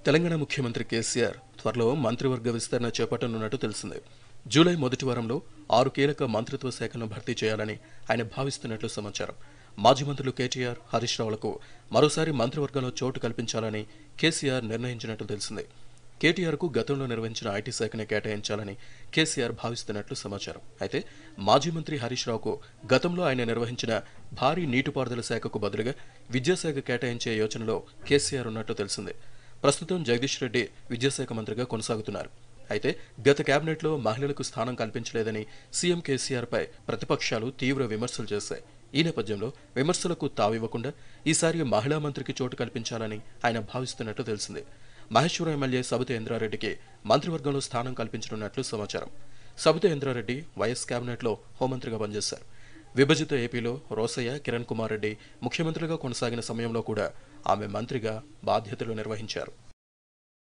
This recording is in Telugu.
తెలంగాణ ముఖ్యమంత్రి కేసీఆర్ త్వరలో మంత్రివర్గ విస్తరణ చేపట్టనున్నట్టు తెలిసింది జూలై మొదటి వారంలో ఆరు కీలక మంత్రిత్వ శాఖలను భర్తీ చేయాలని ఆయన భావిస్తున్నట్లు సమాచారం మాజీ మంత్రులు కేటీఆర్ హరీష్ రావులకు మరోసారి మంత్రివర్గంలో చోటు కల్పించాలని కేసీఆర్ నిర్ణయించినట్టు తెలిసింది కేటీఆర్కు గతంలో నిర్వహించిన ఐటీ శాఖని కేటాయించాలని కేసీఆర్ భావిస్తున్నట్లు సమాచారం అయితే మాజీ మంత్రి హరీష్ రావుకు గతంలో ఆయన నిర్వహించిన భారీ నీటిపారుదల శాఖకు బదులుగా విద్యాశాఖ కేటాయించే యోచనలో కేసీఆర్ ఉన్నట్టు తెలిసింది ప్రస్తుతం జగదీష్ రెడ్డి విద్యాశాఖ మంత్రిగా కొనసాగుతున్నారు అయితే గత కేబినెట్లో మహిళలకు స్థానం కల్పించలేదని సీఎం కేసీఆర్పై ప్రతిపక్షాలు తీవ్ర విమర్శలు చేశాయి ఈ నేపథ్యంలో విమర్శలకు తావివ్వకుండా ఈసారి మహిళా మంత్రికి చోటు కల్పించాలని ఆయన భావిస్తున్నట్టు తెలిసింది మహేశ్వరం ఎమ్మెల్యే సబిత ఇంద్రారెడ్డికి మంత్రివర్గంలో స్థానం కల్పించనున్నట్లు సమాచారం సబిత ఇంద్రారెడ్డి వైఎస్ కేబినెట్లో హోంమంత్రిగా పనిచేశారు విభజిత ఏపీలో రోసయ్య కిరణ్ కుమార్ రెడ్డి ముఖ్యమంత్రులుగా కొనసాగిన సమయంలో కూడా ఆమె మంత్రిగా బాధ్యతలు నిర్వహించారు